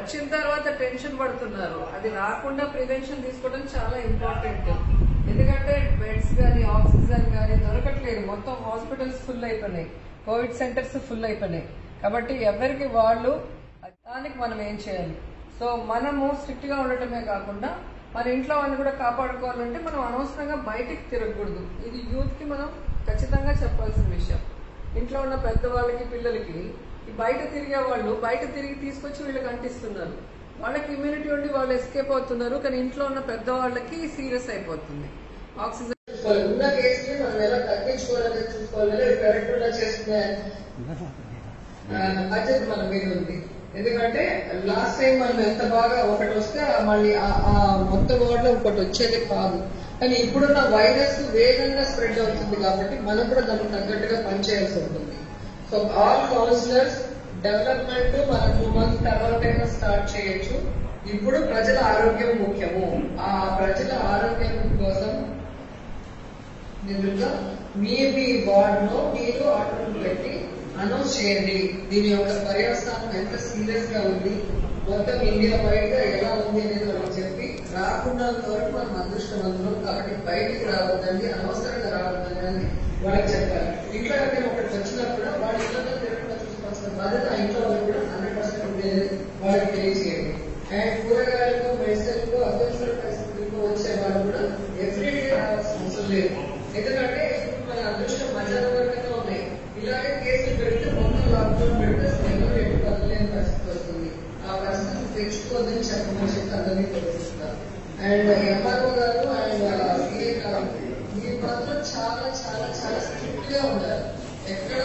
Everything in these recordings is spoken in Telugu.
వచ్చిన తర్వాత టెన్షన్ పడుతున్నారు అది రాకుండా ప్రివెన్షన్ తీసుకోవడం చాలా ఇంపార్టెంట్ ఎందుకంటే బెడ్స్ కానీ ఆక్సిజన్ కానీ దొరకట్లేదు మొత్తం హాస్పిటల్స్ ఫుల్ అయిపోయినాయి కోవిడ్ సెంటర్స్ ఫుల్ అయిపోయినాయి కాబట్టి ఎవరికి వాళ్ళు దానికి మనం ఏం చేయాలి సో మనము స్ట్రిక్ట్ గా ఉండటమే కాకుండా మన ఇంట్లో వాళ్ళని కూడా కాపాడుకోవాలంటే మనం అనవసరంగా బయటికి తిరగకూడదు ఇది యూత్ కి మనం ఖచ్చితంగా చెప్పాల్సిన విషయం ఇంట్లో ఉన్న పెద్దవాళ్ళకి పిల్లలకి ఈ బయట తిరిగే వాళ్ళు బయట తిరిగి తీసుకొచ్చి వీళ్ళకి అంటిస్తున్నారు వాళ్ళకి ఇమ్యూనిటీ ఉండి వాళ్ళు ఎస్కేప్ అవుతున్నారు కానీ ఇంట్లో ఉన్న పెద్దవాళ్ళకి సీరియస్ అయిపోతుంది ఆక్సిజన్ చూసుకోవాలి ఉన్న కేసుని మనం ఎలా తగ్గించుకోవాలని చూసుకోవాలి కరెక్ట్ గా చేసుకునే ఆ, బాధ్యత మన మీద ఉంది ఎందుకంటే లాస్ట్ టైం మనం ఎంత బాగా ఒకటి వస్తే ఆ మళ్ళీ ఆ- ఆ మొత్తం వార్డులో ఒకటి వచ్చేది కాదు కానీ ఇప్పుడున్న వైరస్ వేగంగా స్ప్రెడ్ అవుతుంది కాబట్టి మనం కూడా దానికి తగ్గట్టుగా పనిచేయాల్సి ఉంటుంది సో ఆల్ కౌన్సిలర్స్ డెవలప్మెంట్ మన టూ మంత్స్ తర్వాత స్టార్ట్ చేయొచ్చు ఇప్పుడు ప్రజల ఆరోగ్యం ముఖ్యము ఆ ప్రజల ఆరోగ్యం కోసం నిజంగా మీ మీ వార్డ్ లో మీరు ఆర్డర్ పెట్టి అనౌన్స్ చేయండి దీని యొక్క పర్యవస్థానం ఎంత సీరియస్ గా ఉంది మొత్తం ఇండియా బయట ఎలా ఉంది అనేది వాళ్ళకి చెప్పి రాకుండా వరకు మనం అదృష్టవంతులు కాబట్టి బయటికి రావద్దండి అనవసరంగా రావద్దండి అని వాళ్ళకి చెప్పాలి ఇంట్లో ఎవరికైనా ఒకటి వచ్చినప్పుడు వాళ్ళ ఇంట్లో తిరగకుండా చూసుకోవాల్సిన బాధ్యత ఆ ఇంట్లో వాళ్ళకి కూడా హండ్రెడ్ పర్సెంట్ ఉండేది వాళ్ళకి తెలియజేయండి అండ్ కూరగాయలకు మెడిసిన్లకు అత్యవసర పరిస్థితులకు వచ్చే వాళ్ళు కూడా ఎవ్రీడే రావాల్సిన అవసరం లేదు ఎందుకంటే ఇప్పుడు మన అదృష్టం మధ్యాహ్నం వరకునే ఉన్నాయి ఇలాగే కేసులు పెడితే మొత్తం లాక్డౌన్ పెడితే అసలు ఎవరు ఎటు కదలేని పరిస్థితి వస్తుంది ఆ పరిస్థితి తెచ్చుకోవద్దని చెప్పమని చెప్పి అందరినీ తెలుస్తున్నారు అండ్ ఎంఆర్ఓ గారు అండ్ సిఏ గారు మీరు మాత్రం చాలా చాలా చాలా స్ట్రిక్ట్ గా ఉండాలి ఎక్కడ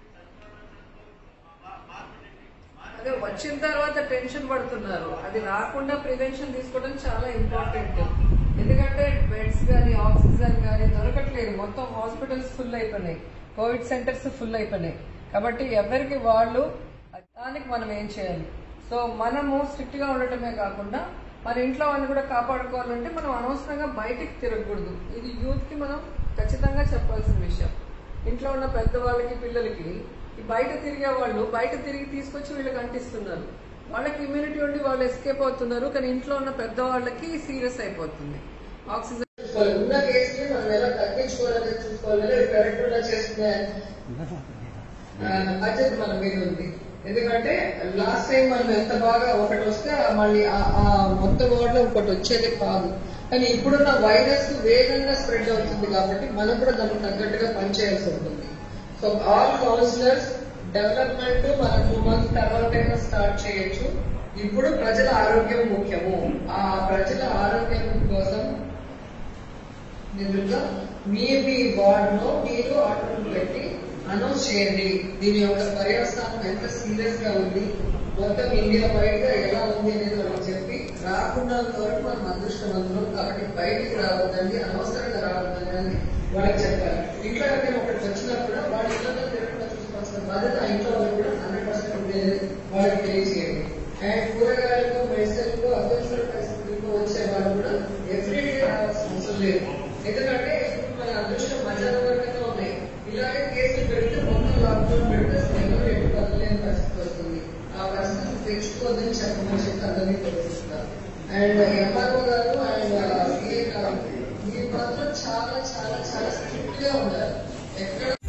అదే వచ్చిన తర్వాత టెన్షన్ పడుతున్నారు అది రాకుండా ప్రివెన్షన్ తీసుకోవడం చాలా ఇంపార్టెంట్ ఎందుకంటే బెడ్స్ కానీ ఆక్సిజన్ కానీ దొరకట్లేదు మొత్తం హాస్పిటల్స్ ఫుల్ అయిపోయినాయి కోవిడ్ సెంటర్స్ ఫుల్ అయిపోయినాయి కాబట్టి ఎవరికి వాళ్ళు దానికి మనం ఏం చేయాలి సో మనము స్ట్రిక్ట్ గా ఉండటమే కాకుండా మన ఇంట్లో వాళ్ళని కూడా కాపాడుకోవాలంటే మనం అనవసరంగా బయటికి తిరగకూడదు ఇది యూత్ కి మనం ఖచ్చితంగా చెప్పాల్సిన విషయం ఇంట్లో ఉన్న పెద్దవాళ్ళకి పిల్లలకి ఈ బయట తిరిగే వాళ్ళు బయట తిరిగి తీసుకొచ్చి వీళ్ళకి అంటిస్తున్నారు వాళ్ళకి ఇమ్యూనిటీ ఉండి వాళ్ళు ఎస్కేప్ అవుతున్నారు కానీ ఇంట్లో ఉన్న పెద్దవాళ్ళకి సీరియస్ అయిపోతుంది ఆక్సిజన్ చూసుకోవాలి ఉన్న కేసుని మనం ఎలా తగ్గించుకోవాలని చూసుకోవాలి కరెక్ట్ గా చేసుకునే ఆ, బాధ్యత మన మీద ఉంది ఎందుకంటే లాస్ట్ టైం మనం ఎంత బాగా ఒకటి వస్తే ఆ మళ్ళీ ఆ- ఆ మొత్తం వార్డులో ఒకటి వచ్చేది కాదు కానీ ఇప్పుడున్న వైరస్ వేగంగా స్ప్రెడ్ అవుతుంది కాబట్టి మనం కూడా దానికి తగ్గట్టుగా పనిచేయాల్సి ఉంటుంది సో ఆల్ కౌన్సిలర్స్ డెవలప్మెంట్ మన టూ మంత్స్ తర్వాత స్టార్ట్ చేయొచ్చు ఇప్పుడు ప్రజల ఆరోగ్యం ముఖ్యము ఆ ప్రజల ఆరోగ్యం కోసం నిజంగా మీ మీ వార్డ్ లో మీరు ఆర్డర్ పెట్టి అనౌన్స్ చేయండి దీని యొక్క పర్యవస్థానం ఎంత సీరియస్ గా ఉంది మొత్తం ఇండియా బయట ఎలా ఉంది అనేది వాళ్ళకి చెప్పి రాకుండా వరకు మనం అదృష్టవంతులు కాబట్టి బయటికి రావద్దండి అనవసరంగా రావద్దండి అని వాళ్ళకి చెప్పాలి ఇంట్లో ఎవరికైనా ఒకటి వచ్చినప్పుడు వాళ్ళ ఇంట్లో తిరగకుండా చూసుకోవాల్సిన బాధ్యత ఆ ఇంట్లో వాళ్ళకి కూడా హండ్రెడ్ పర్సెంట్ ఉండేది వాళ్ళకి తెలియజేయండి అండ్ కూరగాయలకు మెడిసిన్లకు అత్యవసర పరిస్థితులకు వచ్చే వాళ్ళు కూడా ఎవ్రీడే రావాల్సిన అవసరం లేదు ఎందుకంటే ఇప్పుడు మన అదృష్టం మధ్యాహ్నం వరకునే ఉన్నాయి ఇలాగే కేసులు పెడితే మొత్తం లాక్డౌన్ పెడితే అసలు ఎవరు ఎటు కదలేని పరిస్థితి వస్తుంది ఆ పరిస్థితి తెచ్చుకోవద్దని చెప్పమని చెప్పి అందరినీ తెలుస్తున్నారు అండ్ ఎంఆర్ఓ గారు అండ్ సిఏ గారు మీరు మాత్రం చాలా చాలా చాలా స్ట్రిక్ట్ గా ఉండాలి ఎక్కడ